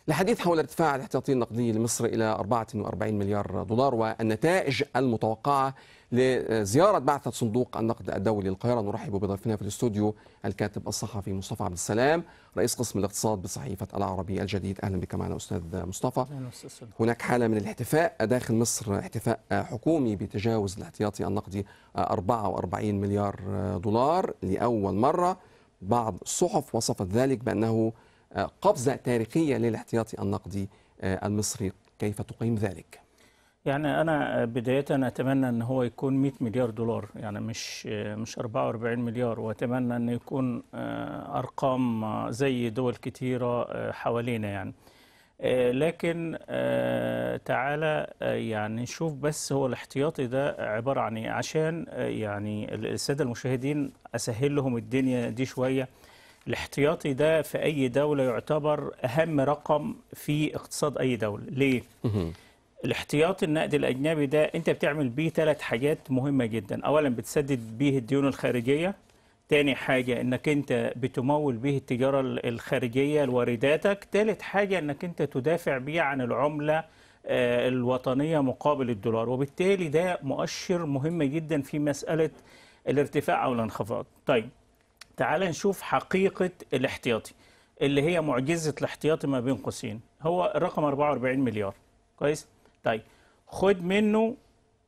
الحديث حول ارتفاع الاحتياطي النقدي لمصر إلى 44 مليار دولار والنتائج المتوقعة لزيارة بعثة صندوق النقد الدولي للقاهرة نرحب بضيفنا في الاستوديو الكاتب الصحفي مصطفى عبد السلام رئيس قسم الاقتصاد بصحيفة العربي الجديد أهلا بك معنا أستاذ مصطفى هناك حالة من الاحتفاء داخل مصر احتفاء حكومي بتجاوز الاحتياطي النقدي 44 مليار دولار لأول مرة بعض الصحف وصفت ذلك بأنه قفزة تاريخية للاحتياطي النقدي المصري كيف تقيم ذلك؟ يعني أنا بداية أتمنى أن هو يكون 100 مليار دولار يعني مش مش 44 مليار وأتمنى أن يكون أرقام زي دول كتيرة حوالينا يعني لكن تعالى يعني نشوف بس هو الاحتياطي ده عبارة عن إيه عشان يعني السادة المشاهدين أسهل لهم الدنيا دي شوية الاحتياطي ده في أي دولة يعتبر أهم رقم في اقتصاد أي دولة ليه؟ الاحتياطي النقد الأجنبي ده أنت بتعمل بيه ثلاث حاجات مهمة جدا أولا بتسدد بيه الديون الخارجية تاني حاجة انك انت بتمول به التجارة الخارجية لوارداتك تالت حاجة انك انت تدافع بيه عن العملة الوطنية مقابل الدولار وبالتالي ده مؤشر مهم جدا في مسألة الارتفاع أو الانخفاض طيب تعال نشوف حقيقة الاحتياطي اللي هي معجزة الاحتياطي ما بين قوسين هو الرقم 44 مليار كويس طيب خد منه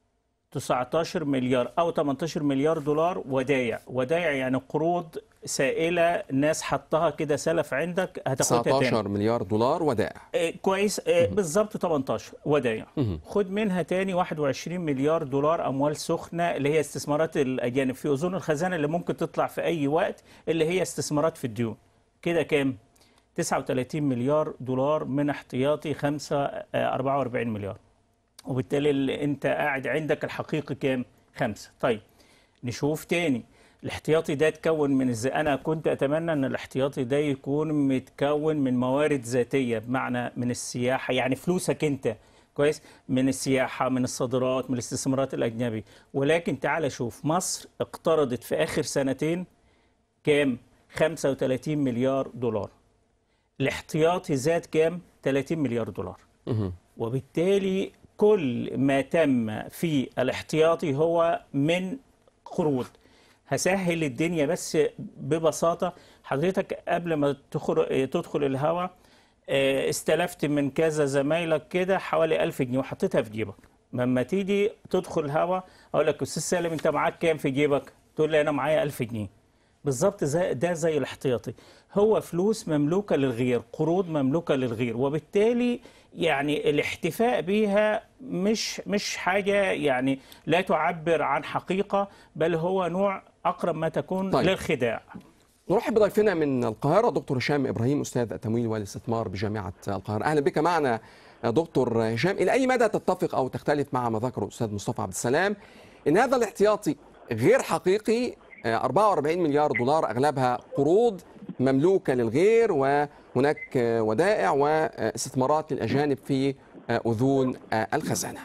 19 مليار او 18 مليار دولار ودايع ودايع يعني قروض سائله ناس حطها كده سلف عندك هتاخدها 19 تاني مليار دولار ودائع آه كويس آه بالظبط 18 ودايع خد منها تاني 21 مليار دولار اموال سخنه اللي هي استثمارات الاجانب في اذون الخزانه اللي ممكن تطلع في اي وقت اللي هي استثمارات في الديون كده كام 39 مليار دولار من احتياطي 5 آه 44 مليار وبالتالي اللي انت قاعد عندك الحقيقي كام؟ خمسة طيب نشوف تاني الاحتياطي ده اتكون من ازاي انا كنت اتمنى ان الاحتياطي ده يكون متكون من موارد ذاتيه بمعنى من السياحه يعني فلوسك انت كويس من السياحه من الصادرات من الاستثمارات الاجنبي ولكن تعال شوف مصر اقترضت في اخر سنتين كام 35 مليار دولار الاحتياطي زاد كام 30 مليار دولار وبالتالي كل ما تم في الاحتياطي هو من قروض هسهل الدنيا بس ببساطة حضرتك قبل ما تدخل, تدخل الهوا استلفت من كذا زمايلك كده حوالي ألف جنيه وحطيتها في جيبك لما تيجي تدخل الهوا أقول لك أستاذ سالم أنت معاك كام في جيبك تقول لي أنا معايا ألف جنيه بالظبط زي ده زي الاحتياطي هو فلوس مملوكة للغير قروض مملوكة للغير وبالتالي يعني الاحتفاء بها مش مش حاجة يعني لا تعبر عن حقيقة بل هو نوع أقرب ما تكون طيب. للخداع نرحب بضيفنا من القاهرة دكتور هشام إبراهيم أستاذ التمويل والاستثمار بجامعة القاهرة أهلا بك معنا دكتور هشام إلى أي مدى تتفق أو تختلف مع ما ذكره الأستاذ مصطفى عبد السلام إن هذا الاحتياطي غير حقيقي 44 مليار دولار أغلبها قروض مملوكة للغير وهناك ودائع واستثمارات للأجانب في أذون الخزانة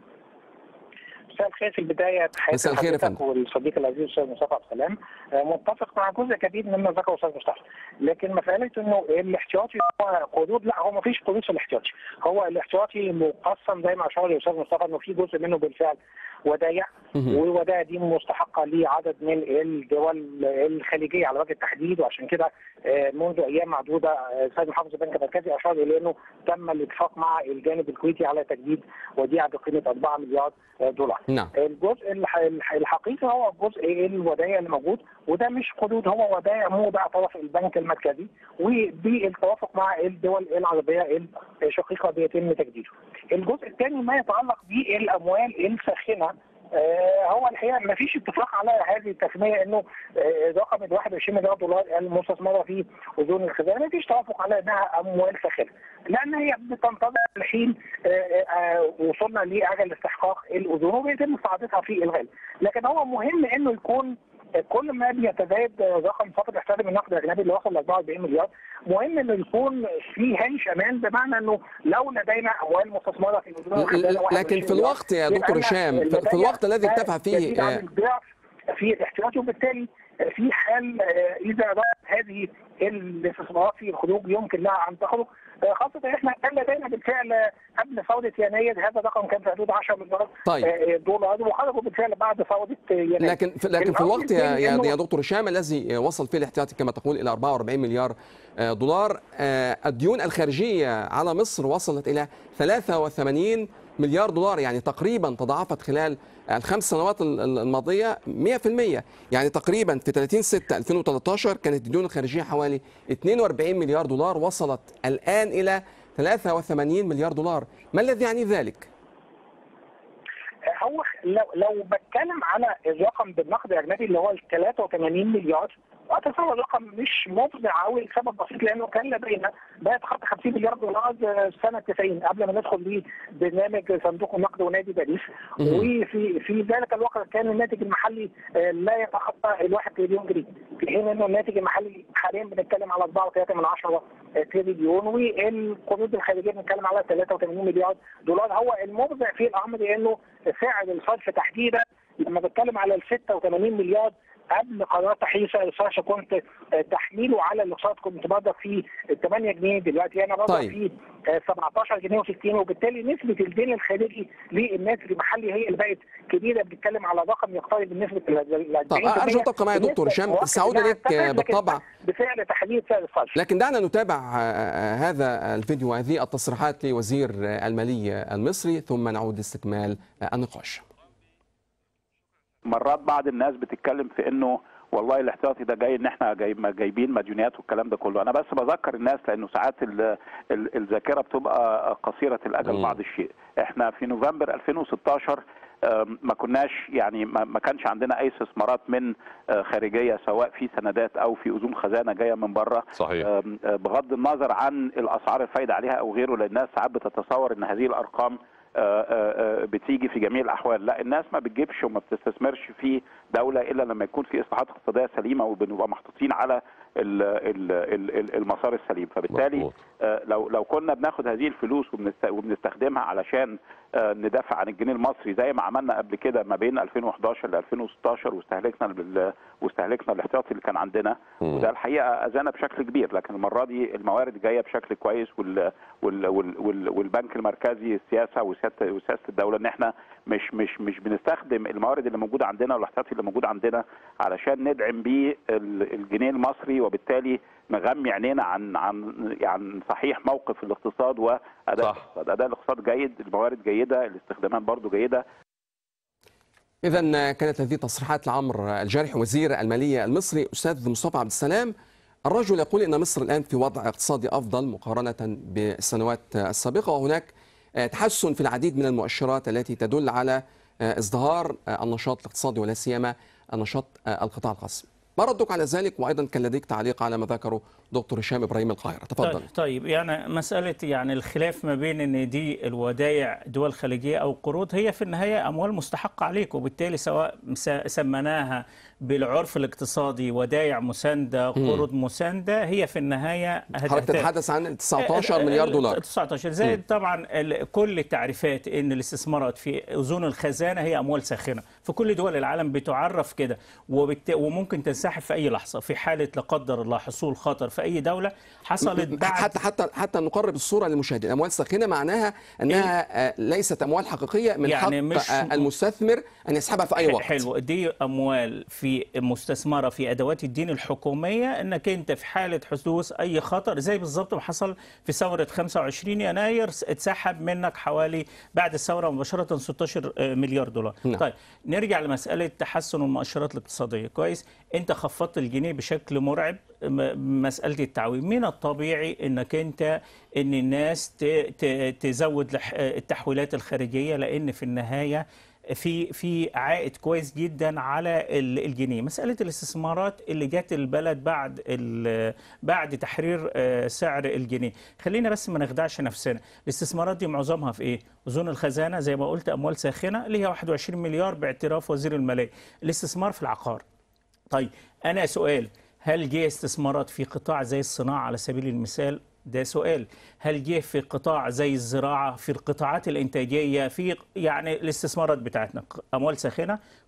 مساء الخير في البدايه تحياتي لحضرتك والصديق العزيز الاستاذ مصطفى عبد السلام متفق مع جزء كبير مما ذكره الاستاذ مصطفى لكن مساله انه الاحتياطي هو قروض لا هو ما فيش قروض في الاحتياطي هو الاحتياطي مقسم زي ما اشار الاستاذ مصطفى انه في جزء منه بالفعل ودايع والودائع دي مستحقه لعدد من الدول الخليجيه على وجه التحديد وعشان كده منذ ايام معدوده السيد محافظ البنك المركزي اشار الى انه تم الاتفاق مع الجانب الكويتي على تجديد وديعه بقيمه 4 مليار دولار. نعم. الجزء الحقيقي هو جزء الودائع اللي موجود وده مش قروض هو ودائع مودع طرف البنك المركزي وبالتوافق مع الدول العربيه الشقيقه بيتم تجديده. الجزء الثاني ما يتعلق بالاموال الساخنه آه هو الحقيقه ما فيش اتفاق على هذه التسميه انه آه رقم ال 21 مليار دولار المستثمره في اذون الخزانه ما فيش توافق على انها اموال ساخنه لان هي بتنتظر الحين آه وصلنا لاجل استحقاق الاذون وبيتم استعادتها في الغالب لكن هو مهم انه يكون كل ما بيتزايد رقم فتره احتياطي من النقد الاجنبي اللي وصل ل 44 مليار مهم انه يكون في هامش امان بمعنى انه لو لدينا اموال مستثمره في لكن في الوقت يا دكتور هشام في الوقت الذي ارتفع فيه في الاحتياطي وبالتالي في حال اذا رأت هذه الاستثمارات في الخروج يمكن لها ان تخرج خاصة احنا بالفعل قبل فوضى يناير هذا الرقم كان في حدود 10 مليار طيب. آه، دولار وخرجوا بالفعل بعد فوضى يناير لكن في لكن في الأمر الوقت يا الثاني يا إنه- يا دكتور هشام الذي وصل فيه الاحتياطي كما تقول الى 44 مليار آه، دولار آه، الديون الخارجيه على مصر وصلت الى 83 مليار دولار يعني تقريبا تضاعفت خلال الخمس سنوات ال- ال- الماضيه 100% يعني تقريبا في 30 6 2013 كانت الديون الخارجيه حوالي 42 مليار دولار وصلت الان الى 83 مليار دولار ما الذي يعني ذلك؟ هو لو لو بتكلم على الرقم بالنقد الاجنبي اللي هو ال 83 مليار اتصور الرقم مش مفزع قوي لسبب بسيط لانه كان لدينا بقى تخطى 50 مليار دولار سنه 90 قبل ما ندخل لبرنامج صندوق النقد ونادي باريس مهم. وفي في ذلك الوقت كان الناتج المحلي آه، لا يتخطى الواحد تريليون جنيه في حين انه الناتج المحلي حاليا بنتكلم على 4.3 من 10 تريليون والقروض الخارجيه بنتكلم على 83 مليار دولار هو المفزع في الامر انه سعر الصرف تحديدا لما بتكلم على ال 86 مليار قبل قرار تحرير سعر الصرف كنت آه، تحميله على الاقساط كنت بقدر فيه 8 جنيه دلوقتي انا بقدر طيب. فيه آه، 17 جنيه و60 وبالتالي نسبه الدين الخارجي للناتج المحلي هي اللي بقت كبيره بنتكلم على رقم يقترب من نسبه ال 40% طب أرجو تبقى معي يا دكتور هشام. سأعود إليك بالطبع. بفعل تحديد سعر الصرف لكن دعنا نتابع آه، هذا الفيديو وهذه التصريحات لوزير آه، المالية المصري ثم نعود لاستكمال آه، النقاش مرات بعض الناس بتتكلم في انه والله الاحتياطي ده جاي ان احنا جايب جايبين مديونيات والكلام ده كله انا بس بذكر الناس لانه ساعات ال- ال- الذاكره بتبقى قصيره الاجل مم. بعض الشيء احنا في نوفمبر 2016 آم، ما كناش يعني ما ما كانش عندنا اي استثمارات من آه، خارجيه سواء في سندات او في اذون خزانه جايه من بره صحيح آم، آه، بغض النظر عن الاسعار الفايده عليها او غيره لان الناس ساعات بتتصور ان هذه الارقام آه، آه، آه، بتيجي في جميع الاحوال لا الناس ما بتجيبش وما بتستثمرش في دوله الا لما يكون في اصلاحات اقتصاديه سليمه وبنبقى محطوطين على ال- ال- ال- ال- المسار السليم فبالتالي مظبوط. آه، لو لو كنا بناخد هذه الفلوس وبنست- وبنستخدمها علشان آه، ندافع عن الجنيه المصري زي ما عملنا قبل كده ما بين 2011 ل 2016 واستهلكنا بال- واستهلكنا الاحتياطي اللي كان عندنا مم. وده الحقيقه اذانا بشكل كبير لكن المره دي الموارد جايه بشكل كويس وال وال وال وال والبنك المركزي السياسه وسياسه وسياسه الدوله ان احنا مش مش مش بنستخدم الموارد اللي موجوده عندنا والاحتياطي اللي موجود عندنا علشان ندعم بيه ال- الجنيه المصري وبالتالي نغمي عينينا عن عن عن صحيح موقف الاقتصاد واداء صح. الاقتصاد اداء الاقتصاد جيد الموارد جيده الاستخدامات برضو جيده إذا كانت هذه تصريحات لعمرو الجارح وزير المالية المصري أستاذ مصطفى عبد السلام الرجل يقول إن مصر الآن في وضع اقتصادي أفضل مقارنة بالسنوات السابقة وهناك آه، تحسن في العديد من المؤشرات التي تدل على آه، ازدهار آه، النشاط الاقتصادي ولا سيما النشاط آه، القطاع الخاص ما ردك على ذلك وأيضا كان لديك تعليق على ما ذكره دكتور هشام إبراهيم القاهرة تفضل طيب, طيب يعني مسألة يعني الخلاف ما بين ان دي الودائع دول خليجية او قروض هي في النهاية اموال مستحقة عليك وبالتالي سواء س- سميناها بالعرف الاقتصادي ودائع مساندة قروض مساندة هي في النهاية حضرتك هت- تتحدث عن 19 مليار دولار 19 زائد طبعا ال- كل التعريفات ان الاستثمارات في اذون الخزانه هي اموال ساخنه في كل دول العالم بتعرف كده وبالت... وممكن تنسحب في اي لحظه في حاله لا قدر الله حصول خطر في اي دوله حصلت بعد حتى حتى حتى نقرب الصوره للمشاهدين الاموال الساخنه معناها انها آه، ليست اموال حقيقيه من يعني حق مش- آه، المستثمر ان يسحبها في اي وقت حلو دي اموال في مستثمره في ادوات الدين الحكوميه انك انت في حاله حدوث اي خطر زي بالظبط ما حصل في ثوره 25 يناير اتسحب منك حوالي بعد الثوره مباشره 16 مليار دولار نعم. طيب نرجع لمساله تحسن المؤشرات الاقتصاديه كويس انت خفضت الجنيه بشكل مرعب م- مساله التعويم من الطبيعي انك انت ان الناس ت- ت- تزود لح- التحويلات الخارجيه لان في النهايه في في عائد كويس جدا على ال- الجنيه مساله الاستثمارات اللي جت البلد بعد ال- بعد تحرير آه، سعر الجنيه خلينا بس ما نخدعش نفسنا الاستثمارات دي معظمها في ايه اذون الخزانه زي ما قلت اموال ساخنه اللي هي 21 مليار باعتراف وزير الماليه الاستثمار في العقار طيب انا سؤال هل جه استثمارات في قطاع زي الصناعه على سبيل المثال ده سؤال هل جه في قطاع زي الزراعه في القطاعات الانتاجيه في يعني الاستثمارات بتاعتنا اموال ساخنه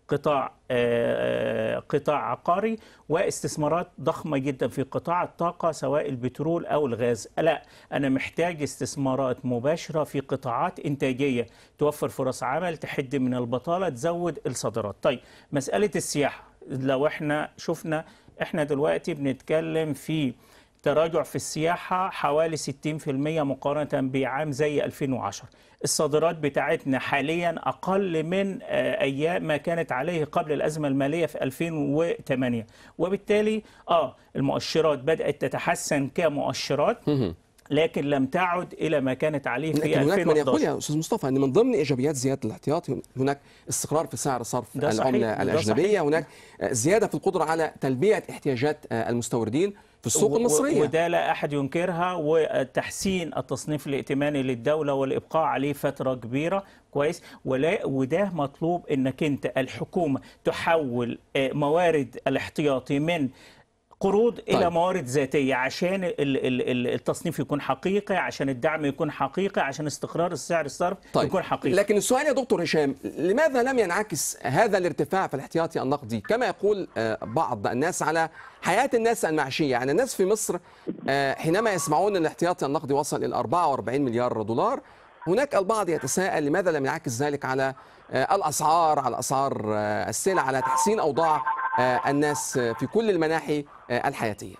قطاع آه، قطاع عقاري واستثمارات ضخمة جدا في قطاع الطاقة سواء البترول أو الغاز لا أنا محتاج استثمارات مباشرة في قطاعات إنتاجية توفر فرص عمل تحد من البطالة تزود الصادرات طيب مسألة السياحة لو احنا شفنا احنا دلوقتي بنتكلم في تراجع في السياحة حوالي 60% مقارنة بعام زي 2010 الصادرات بتاعتنا حاليا أقل من آه، أيام ما كانت عليه قبل الأزمة المالية في 2008 وبالتالي آه المؤشرات بدأت تتحسن كمؤشرات لكن لم تعد إلى ما كانت عليه في لكن هناك من يقول 2011 يا استاذ مصطفى ان من ضمن ايجابيات زياده الاحتياطي هناك استقرار في سعر صرف ده صحيح، العمله ده الاجنبيه صحيح. هناك زياده في القدره على تلبيه احتياجات المستوردين في السوق و- و- المصريه وده لا أحد ينكرها وتحسين التصنيف الائتماني للدولة والإبقاء عليه فترة كبيرة كويس ولا وده مطلوب انك انت الحكومه تحول آه، موارد الاحتياطي من قروض طيب. الى موارد ذاتيه عشان ال- ال- ال- التصنيف يكون حقيقي عشان الدعم يكون حقيقي عشان استقرار السعر الصرف طيب يكون حقيقي لكن السؤال يا دكتور هشام لماذا لم ينعكس هذا الارتفاع في الاحتياطي النقدي كما يقول آه، بعض الناس على حياة الناس المعيشية يعني الناس في مصر آه، حينما يسمعون أن الاحتياطي النقدي وصل إلى 44 مليار دولار هناك البعض يتساءل لماذا لم ينعكس ذلك على آه، الأسعار على أسعار آه، السلع على تحسين أوضاع آه، الناس آه، في كل المناحي آه، الحياتية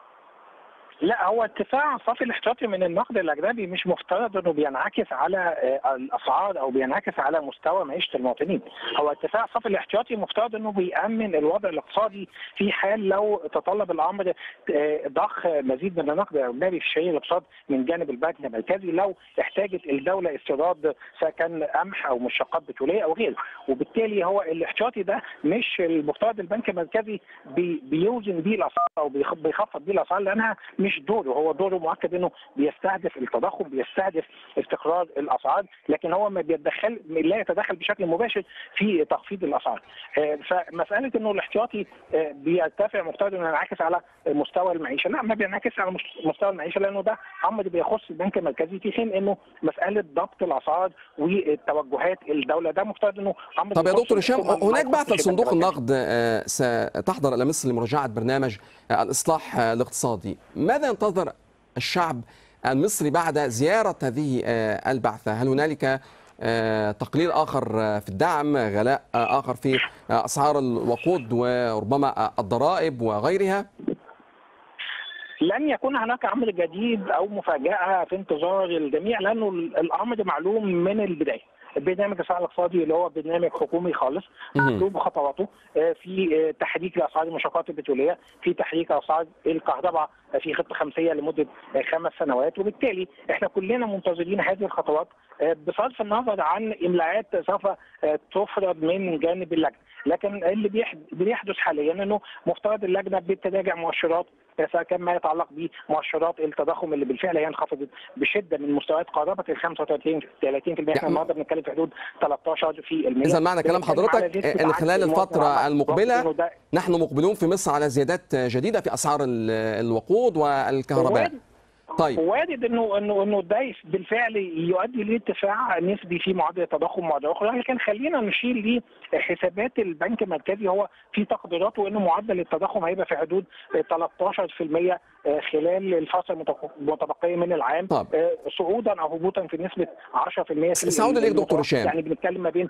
لا هو ارتفاع الصافي الاحتياطي من النقد الاجنبي مش مفترض انه بينعكس على آه، الاسعار او بينعكس على مستوى معيشه المواطنين، هو ارتفاع الصافي الاحتياطي مفترض انه بيامن الوضع الاقتصادي في حال لو تطلب الامر آه، ضخ مزيد من النقد الاجنبي في شريان الاقتصاد من جانب البنك المركزي لو احتاجت الدوله استيراد سواء كان قمح او مشتقات بتروليه او غيره، وبالتالي هو الاحتياطي ده مش المفترض البنك المركزي بي بيوزن بيه الاسعار او بيخ- بيخفض بيه الاسعار لانها مش دوره هو دوره مؤكد انه بيستهدف التضخم بيستهدف استقرار الاسعار لكن هو ما بيتدخل لا يتدخل بشكل مباشر في تخفيض الاسعار آه، فمساله انه الاحتياطي آه، بيرتفع مفترض انه ينعكس على مستوى المعيشه لا ما بينعكس على مش- مستوى المعيشه لانه ده امر بيخص البنك المركزي في حين انه مساله ضبط الاسعار وتوجهات الدوله ده مفترض انه امر طب يا بيخص دكتور هشام الحكومة، ما هناك بعثة يخصش لصندوق البنك المركزي. النقد آه، ستحضر إلى مصر لمراجعة برنامج آه، الإصلاح آه، الاقتصادي ماذا ينتظر الشعب المصري بعد زيارة هذه آه، البعثة هل هنالك آه، تقليل آخر آه، في الدعم غلاء آه، آخر في آه، أسعار الوقود وربما آه، الضرائب وغيرها لن يكون هناك امر جديد او مفاجاه في انتظار الجميع لانه الامر معلوم من البدايه. برنامج الصحه الاقتصادي اللي هو برنامج حكومي خالص مهم. مكتوب خطواته آه، في آه، تحريك لاسعار المشتقات البتروليه، في تحريك اسعار الكهرباء آه، في خطه خمسيه لمده آه، خمس سنوات وبالتالي احنا كلنا منتظرين هذه الخطوات آه، بصرف النظر عن املاءات سوف آه، تفرض من جانب اللجنه، لكن اللي بيحد- بيحدث حاليا انه مفترض اللجنه بتراجع مؤشرات آه، سواء كان ما يتعلق بمؤشرات التضخم اللي بالفعل هي انخفضت بشده من مستويات قاربت ال 35 30% احنا النهارده بنتكلم في حدود 13 في المية إذا معنى كلام بنتكلم على حضرتك نسبة أن عجز خلال المواطن الفترة العام. المقبلة إنه ده نحن مقبلون في مصر على زيادات جديدة في أسعار ال- الوقود والكهرباء وارد طيب وارد انه انه انه ده يس- بالفعل يؤدي لارتفاع نسبي في معدل التضخم معدل اخرى لكن خلينا نشير لحسابات البنك المركزي هو في تقديراته انه معدل التضخم هيبقى في حدود 13% خلال الفتره المتق- المتبقيه من العام طب. آه، صعودا او هبوطا في نسبه 10% في سأعود إليك دكتور المتوسط. هشام. يعني بنتكلم ما بين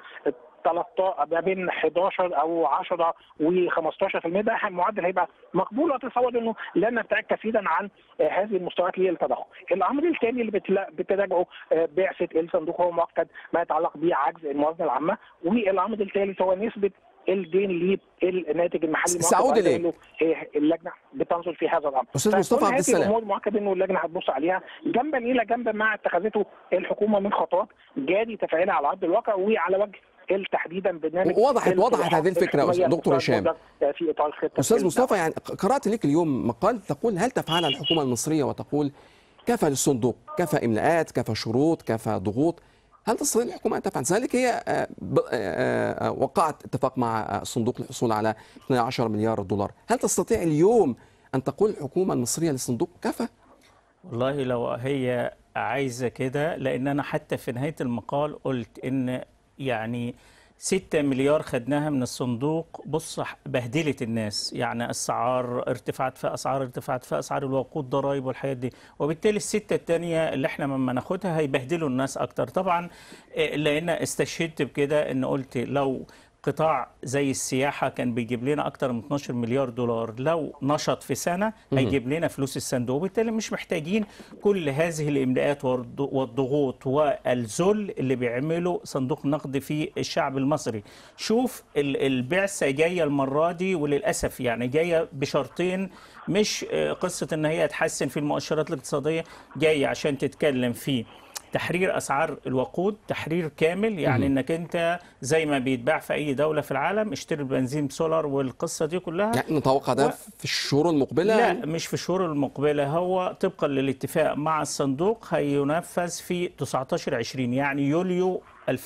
13 ما بين 11 او 10 و15% ده معدل هيبقى مقبول واتصور انه لن نبتعد كثيرا عن آه، هذه المستويات للتضخم. الامر الثاني اللي بتلا- بتراجعه آه، بعثه الصندوق هو مؤكد ما يتعلق بعجز الموازنه العامه والامر الثالث هو نسبه الدين للناتج المحلي المؤكد سأعود أيضاً إليك. إنه، آه، اللجنه بتنظر في هذا الامر. أستاذ فكل مصطفى عبد هذه السلام. الامور مؤكد انه اللجنه هتبص عليها جنبا الى جنب ما اتخذته الحكومه من خطوات جاري تفعيلها على ارض الواقع وعلى وجه تحديدا برنامج وضحت- وضحت هذه الفكرة الحكومية دكتور هشام. المقرر في اطار خطه أستاذ مصطفى يعني قرأت لك اليوم مقال تقول هل تفعلها الحكومة المصرية وتقول كفى للصندوق كفى إملاءات كفى شروط كفى ضغوط هل تستطيع الحكومة أن تفعل ذلك هي آه، ب- آه، آه، وقعت اتفاق مع آه، الصندوق للحصول على 12 مليار دولار هل تستطيع اليوم أن تقول الحكومة المصرية للصندوق كفى والله لو هي عايزة كده لأن أنا حتى في نهاية المقال قلت إن يعني 6 مليار خدناها من الصندوق بص بهدلت الناس يعني الاسعار ارتفعت في اسعار ارتفعت في اسعار الوقود ضرائب والحاجات دي وبالتالي الستة التانية اللي احنا لما ناخدها هيبهدلوا الناس اكتر طبعا إيه، لان استشهدت بكده ان قلت لو قطاع زي السياحة كان بيجيب لنا أكتر من 12 مليار دولار لو نشط في سنة هيجيب لنا فلوس الصندوق وبالتالي مش محتاجين كل هذه الإملاءات والض- والضغوط والذل اللي بيعمله صندوق النقد في الشعب المصري شوف ال- البعثة جاية المرة دي وللأسف يعني جاية بشرطين مش آه، قصة إن هي تحسن في المؤشرات الاقتصادية جاية عشان تتكلم في تحرير اسعار الوقود تحرير كامل يعني انك انت زي ما بيتباع في اي دوله في العالم اشتري البنزين بسولار والقصه دي كلها يعني نتوقع ده و- في الشهور المقبله لا مش في الشهور المقبله هو طبقا للاتفاق مع الصندوق هينفذ في 19 20 يعني يوليو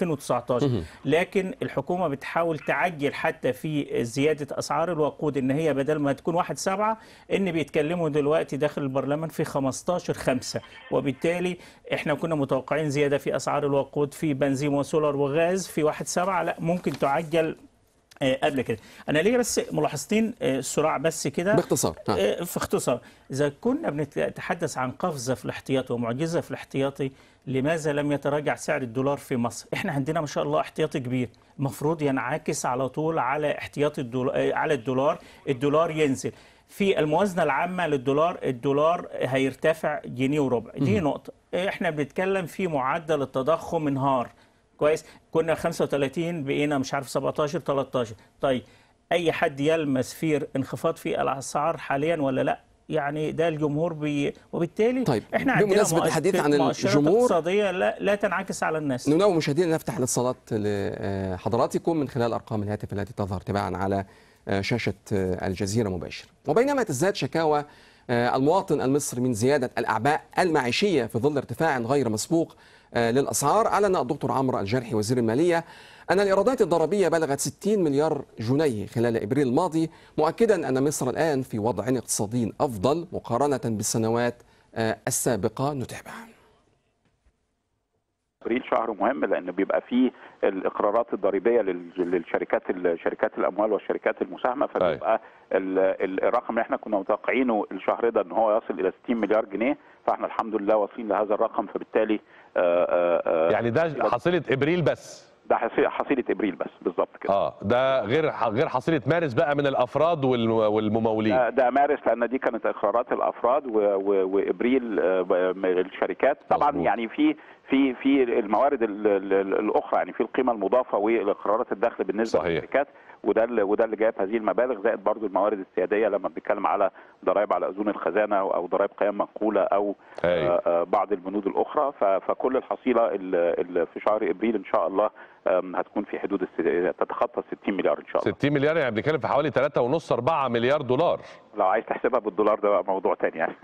2019 لكن الحكومه بتحاول تعجل حتى في زياده اسعار الوقود ان هي بدل ما تكون 1 7 ان بيتكلموا دلوقتي داخل البرلمان في 15 5 وبالتالي احنا كنا متوقعين زياده في اسعار الوقود في بنزين وسولار وغاز في 1 7 لا ممكن تعجل آه، قبل كده انا ليه بس ملاحظتين آه، سرعه بس كده باختصار ها. آه، في اختصار اذا كنا بنتحدث عن قفزه في الاحتياطي ومعجزه في الاحتياطي لماذا لم يتراجع سعر الدولار في مصر احنا عندنا ما شاء الله احتياطي كبير المفروض ينعكس على طول على احتياطي الدولار على الدولار الدولار ينزل في الموازنه العامه للدولار الدولار هيرتفع جنيه وربع دي نقطه احنا بنتكلم في معدل التضخم انهار كويس كنا 35 بقينا مش عارف 17 13 طيب اي حد يلمس في انخفاض في الاسعار حاليا ولا لا يعني ده الجمهور بي وبالتالي طيب، احنا عندنا بمناسبة مؤ- الحديث عن مؤشرات الجمهور- اقتصاديه لا, لا تنعكس على الناس ننوي مشاهدينا نفتح الاتصالات لحضراتكم من خلال ارقام الهاتف التي تظهر تباعا على شاشه الجزيره مباشر وبينما تزداد شكاوى المواطن المصري من زياده الاعباء المعيشيه في ظل ارتفاع غير مسبوق للاسعار اعلن الدكتور عمرو الجرحي وزير الماليه ان الايرادات الضريبيه بلغت 60 مليار جنيه خلال ابريل الماضي مؤكدا ان مصر الان في وضع اقتصادي افضل مقارنه بالسنوات السابقه نتابع ابريل شهر مهم لان بيبقى فيه الاقرارات الضريبيه لل- للشركات شركات الاموال والشركات المساهمه فبيبقى ال- ال- الرقم اللي احنا كنا متوقعينه الشهر ده ان هو يصل الى 60 مليار جنيه فاحنا الحمد لله واصلين لهذا الرقم فبالتالي آه، آه، آه، يعني ده حصيله ابريل بس ده حصي- حصيله ابريل بس بالظبط كده اه ده غير غير حصيله مارس بقى من الافراد والم- والممولين ده- ده مارس لان دي كانت اقرارات الافراد و- و- وابريل آه، ب- من الشركات طبعا مظبوط. يعني في في في الموارد ال- ال- ال- الاخرى يعني في القيمه المضافه والاقرارات الدخل بالنسبه صحيح. للشركات وده اللي وده اللي جايب هذه المبالغ زائد برضو الموارد السياديه لما بنتكلم على ضرائب على اذون الخزانه او أو ضرائب قيم منقوله او أيوة. آه، آه، بعض البنود الاخرى ف- فكل الحصيله ال- ال- في شهر ابريل ان شاء الله آم، هتكون في حدود الس- تتخطى 60 مليار ان شاء الله 60 مليار يعني بنتكلم في حوالي 3.5 4 مليار دولار لو عايز تحسبها بالدولار ده بقى موضوع تاني يعني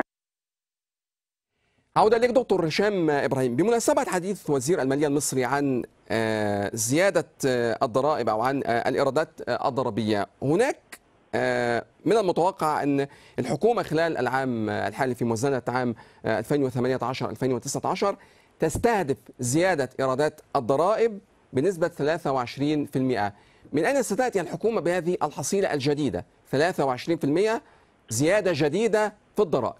عودة إليك دكتور هشام إبراهيم بمناسبة حديث وزير المالية المصري عن آه، زيادة آه، الضرائب أو عن آه، الإيرادات آه، الضريبية هناك آه، من المتوقع أن الحكومة خلال العام آه، الحالي في موازنة عام 2018-2019 تستهدف زيادة إيرادات الضرائب بنسبة 23% من أين ستأتي الحكومة بهذه الحصيلة الجديدة 23% زيادة جديدة في الضرائب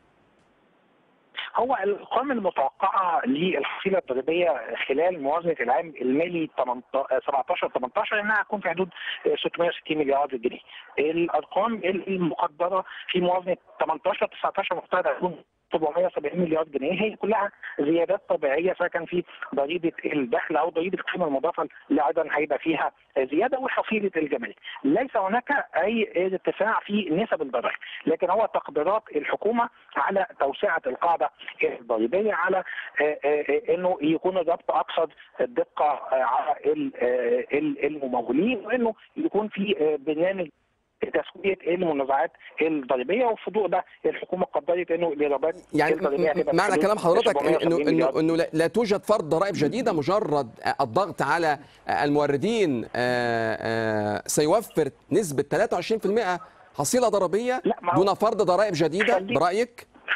هو الارقام المتوقعه للحصيله الضريبيه خلال موازنه العام المالي 17 18 انها هتكون في حدود 660 مليار جنيه. الارقام المقدره في موازنه 18 19 مفترض هتكون 770 مليار جنيه هي كلها زيادات طبيعيه سواء كان في ضريبه الدخل او ضريبه القيمه المضافه اللي ايضا هيبقى فيها زياده وحصيله الجمارك. ليس هناك اي ارتفاع في نسب الضرائب، لكن هو تقديرات الحكومه على توسعه القاعده الضريبيه على آه، آه، انه يكون الربط اكثر دقه آه، على ال- آه، ال- الممولين وانه يكون في آه، برنامج تسويه المنازعات الضريبيه وفي الضوء ده الحكومه قدرت انه الايرادات يعني الضريبيه هتبقى م- معنى في كلام حدود حضرتك انه 770 انه مليار انه لا- لا توجد فرض ضرائب جديده مجرد الضغط على الموردين آه، آه، سيوفر نسبه 23% حصيله ضريبيه لا، ما هو- دون فرض ضرائب جديده خليك- برايك؟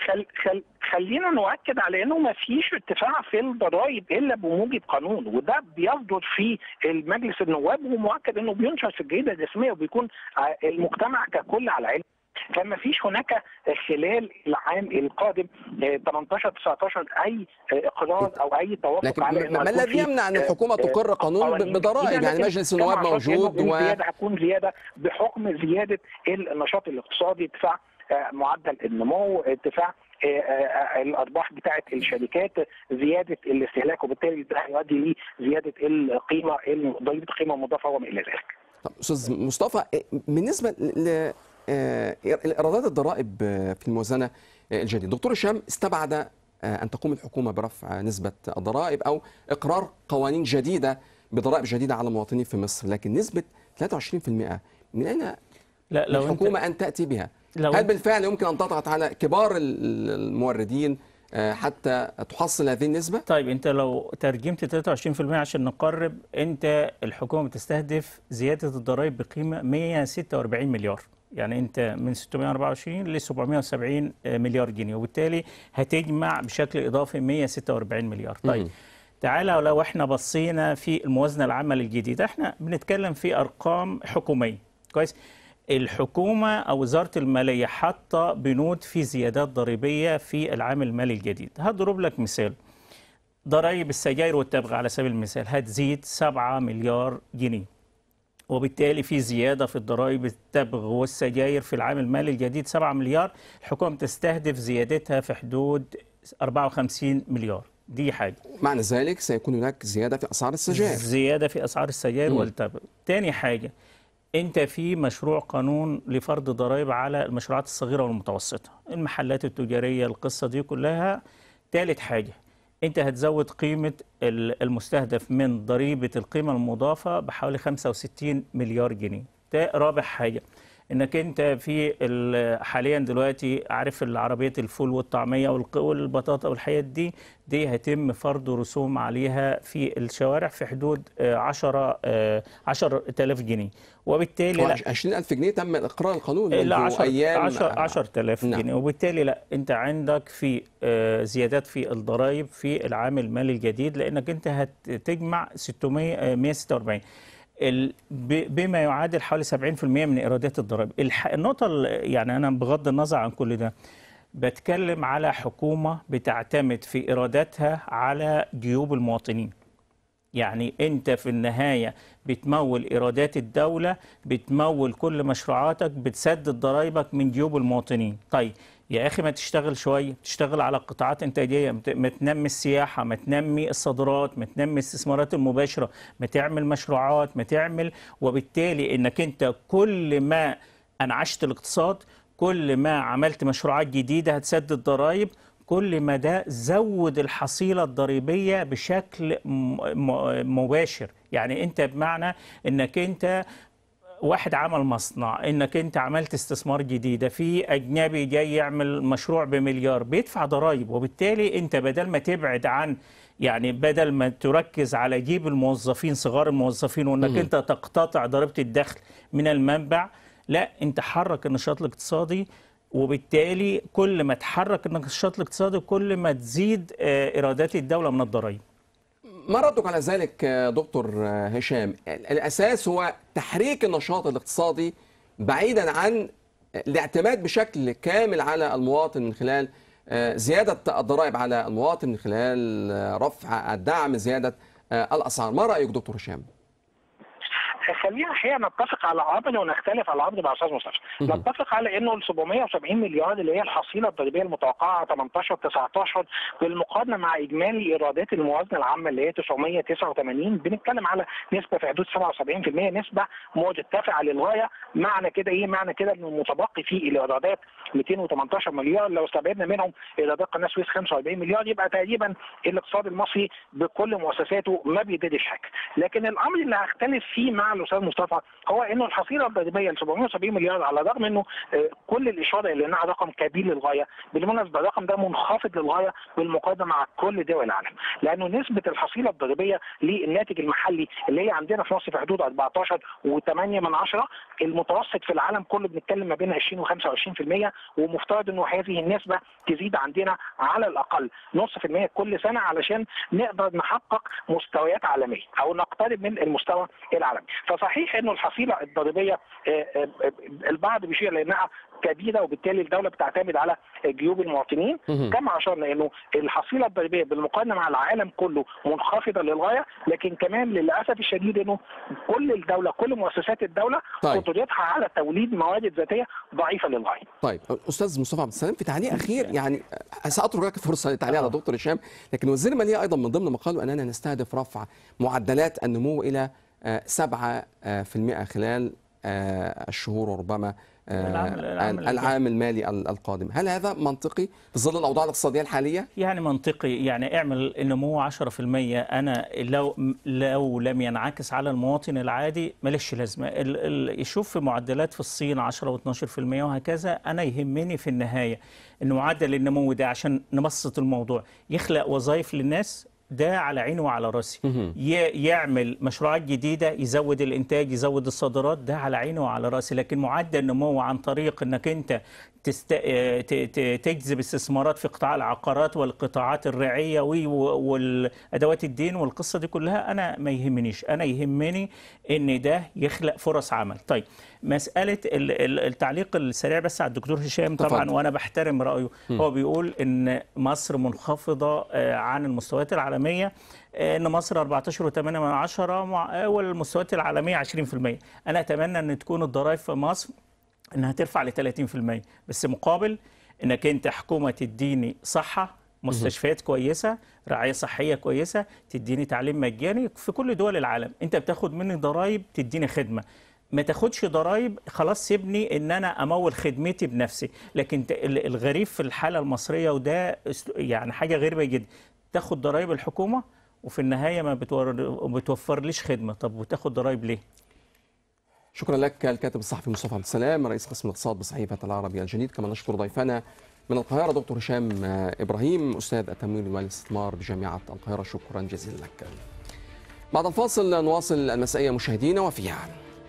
خل خل خلينا نؤكد على انه ما فيش ارتفاع في الضرائب الا بموجب قانون وده بيصدر في المجلس النواب ومؤكد انه بينشر في الجريده الرسميه وبيكون ع- المجتمع ككل على علم فما فيش هناك خلال العام القادم آه، 18 19 اي آه، اقرار او اي توافق لكن على ما إنه ما هيكون الذي في يمنع ان آه، الحكومه آه، تقر قانون قوانين بضرائب جديدة، يعني لكن مجلس كما النواب أشرت إنه موجود و الزياده هتكون زياده بحكم زياده النشاط الاقتصادي ارتفاع آه، معدل النمو ارتفاع آه، آه، الارباح بتاعه الشركات زياده الاستهلاك وبالتالي ده هيؤدي لزياده القيمه ضريبه القيمه المضافه وما الى ذلك. طب استاذ مصطفى بالنسبه ل آه، ايرادات الضرائب آه، في الموازنه آه، الجديده دكتور هشام استبعد آه، ان تقوم الحكومه برفع نسبه الضرائب او اقرار قوانين جديده بضرائب جديده على المواطنين في مصر لكن نسبه 23% من اين لا لو انت الحكومه ان تاتي بها لو هل أنت- بالفعل يمكن ان تضغط على كبار ال- الموردين آه، حتى تحصل هذه النسبه طيب انت لو ترجمت 23% عشان نقرب انت الحكومه بتستهدف زياده الضرائب بقيمه 146 مليار يعني انت من 624 ل 770 مليار جنيه وبالتالي هتجمع بشكل اضافي 146 مليار طيب مم. تعالى لو احنا بصينا في الموازنه العامه الجديده احنا بنتكلم في ارقام حكوميه كويس الحكومه او وزاره الماليه حاطه بنود في زيادات ضريبيه في العام المالي الجديد هضرب لك مثال ضرائب السجاير والتبغ على سبيل المثال هتزيد 7 مليار جنيه وبالتالي في زيادة في الضرائب التبغ والسجاير في العام المالي الجديد 7 مليار الحكومة تستهدف زيادتها في حدود 54 مليار دي حاجة معنى ذلك سيكون هناك زياده في اسعار السجائر زيادة في أسعار السجاير مم. والتبغ تاني حاجة انت في مشروع قانون لفرض ضرائب على المشروعات الصغيرة والمتوسطة المحلات التجارية القصة دي كلها تالت حاجة انت هتزود قيمة ال- المستهدف من ضريبة القيمة المضافة بحوالي 65 مليار جنيه ده رابع حاجة انك انت في ال- حاليا دلوقتي عارف العربية الفول والطعمية والق- والبطاطا والحاجات دي دي هيتم فرض رسوم عليها في الشوارع في حدود آه، 10 آه، 10000 جنيه وبالتالي لا 20000 جنيه تم اقرار القانون لا منذ 10 ايام 10 10000 نعم. جنيه وبالتالي لا انت عندك في آه، زيادات في الضرائب في العام المالي الجديد لانك انت هتجمع 600 آه، 146 ال- ب- بما يعادل حوالي 70% من ايرادات الضرائب الح- النقطه ال- يعني انا بغض النظر عن كل ده بتكلم على حكومه بتعتمد في ايراداتها على جيوب المواطنين يعني انت في النهايه بتمول ايرادات الدوله بتمول كل مشروعاتك بتسدد ضرائبك من جيوب المواطنين طيب يا اخي ما تشتغل شويه تشتغل على قطاعات انتاجيه ما ت- ما تنمي السياحه ما تنمي الصادرات ما تنمي الاستثمارات المباشره ما تعمل مشروعات ما تعمل وبالتالي انك انت كل ما انعشت الاقتصاد كل ما عملت مشروعات جديده هتسدد ضرائب كل ما ده زود الحصيلة الضريبية بشكل م- م- مباشر يعني انت بمعنى انك انت واحد عمل مصنع انك انت عملت استثمار جديدة في اجنبي جاي يعمل مشروع بمليار بيدفع ضرائب وبالتالي انت بدل ما تبعد عن يعني بدل ما تركز على جيب الموظفين صغار الموظفين وانك انت تقتطع ضريبة الدخل من المنبع لا انت حرك النشاط الاقتصادي وبالتالي كل ما تحرك النشاط الاقتصادي كل ما تزيد آه، ايرادات الدوله من الضرائب ما ردك على ذلك آه، دكتور آه، هشام الاساس هو تحريك النشاط الاقتصادي بعيدا عن الاعتماد بشكل كامل على المواطن من خلال آه، زياده الضرائب على المواطن من خلال آه، رفع الدعم زياده آه، الاسعار ما رايك دكتور هشام خلينا الحقيقه نتفق على امر ونختلف على امر مع استاذ مصطفى نتفق على انه ال 770 مليار اللي هي الحصيله الضريبيه المتوقعه 18 19 بالمقارنه مع اجمالي ايرادات الموازنه العامه اللي هي 989 بنتكلم على نسبه في حدود 77% نسبه مرتفعه للغايه معنى كده ايه معنى كده ان المتبقي في الايرادات 218 مليار لو استبعدنا منهم ايرادات قناه السويس 45 مليار يبقى تقريبا الاقتصاد المصري بكل مؤسساته ما بيزيدش حاجه لكن الامر اللي هختلف فيه مع الاستاذ مصطفى هو انه الحصيله الضريبيه ل 770 مليار على الرغم انه آه، كل الاشاره الى انها رقم كبير للغايه بالمناسبه الرقم ده منخفض للغايه بالمقارنه مع كل دول العالم لانه نسبه الحصيله الضريبيه للناتج المحلي اللي هي عندنا في مصر في حدود 14 و8 من عشرة المتوسط في العالم كله بنتكلم ما بين 20 و25% ومفترض انه هذه النسبه تزيد عندنا على الاقل نص في المية كل سنه علشان نقدر نحقق مستويات عالميه او نقترب من المستوى العالمي فصحيح انه الحصيله الضريبيه آه، آه، البعض بيشير لانها كبيره وبالتالي الدوله بتعتمد على جيوب المواطنين مهم. كما اشرنا انه الحصيله الضريبيه بالمقارنه مع العالم كله منخفضه للغايه لكن كمان للاسف الشديد انه كل الدوله كل مؤسسات الدوله طيب. قدرتها على توليد موارد ذاتيه ضعيفه للغايه طيب استاذ مصطفى عبد السلام في تعليق اخير يعني ساترك لك فرصه للتعليق على دكتور هشام لكن وزير الماليه ايضا من ضمن مقاله اننا نستهدف رفع معدلات النمو الى آه، 7% خلال آه، الشهور وربما آه، العام- العام اللي العام المالي ال- القادم هل هذا منطقي في ظل الاوضاع الاقتصاديه الحاليه يعني منطقي يعني اعمل النمو 10% انا لو لو لم ينعكس على المواطن العادي مالش لازمه ال- ال- يشوف في معدلات في الصين 10 و12% وهكذا انا يهمني في النهايه ان معدل النمو ده عشان نبسط الموضوع يخلق وظائف للناس ده على عيني وعلى راسي ي- يعمل مشروعات جديده يزود الانتاج يزود الصادرات ده على عيني وعلى راسي لكن معدل النمو عن طريق انك انت تست... ت- ت- تجذب استثمارات في قطاع العقارات والقطاعات الرعيه وي- و- والادوات الدين والقصه دي كلها انا ما يهمنيش انا يهمني ان ده يخلق فرص عمل طيب مساله ال- ال- التعليق السريع بس على الدكتور هشام طبعا تفضل. وانا بحترم رايه هو بيقول ان مصر منخفضه آه، عن المستويات العالميه آه، ان مصر 14.8 من عشرة مع- والمستويات العالميه 20% انا اتمنى ان تكون الضرائب في مصر انها ترفع ل 30% بس مقابل انك انت حكومه تديني صحه مستشفيات كويسه رعايه صحيه كويسه تديني تعليم مجاني في كل دول العالم انت بتاخد مني ضرائب تديني خدمه ما تاخدش ضرائب خلاص سيبني ان انا امول خدمتي بنفسي لكن ت- ال- الغريب في الحاله المصريه وده است- يعني حاجه غريبه جدا تاخد ضرائب الحكومه وفي النهايه ما بتور- بتوفرليش خدمه طب وتاخد ضرائب ليه شكرا لك الكاتب الصحفي مصطفى عبد السلام رئيس قسم الاقتصاد بصحيفه العربي الجديد كما نشكر ضيفنا من القاهره دكتور هشام آه، ابراهيم استاذ التمويل والاستثمار بجامعه القاهره شكرا جزيلا لك. بعد الفاصل نواصل المسائيه مشاهدينا وفيها.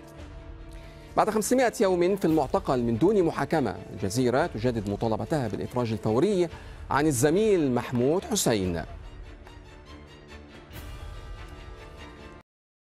بعد 500 يوم في المعتقل من دون محاكمه الجزيره تجدد مطالبتها بالافراج الفوري عن الزميل محمود حسين.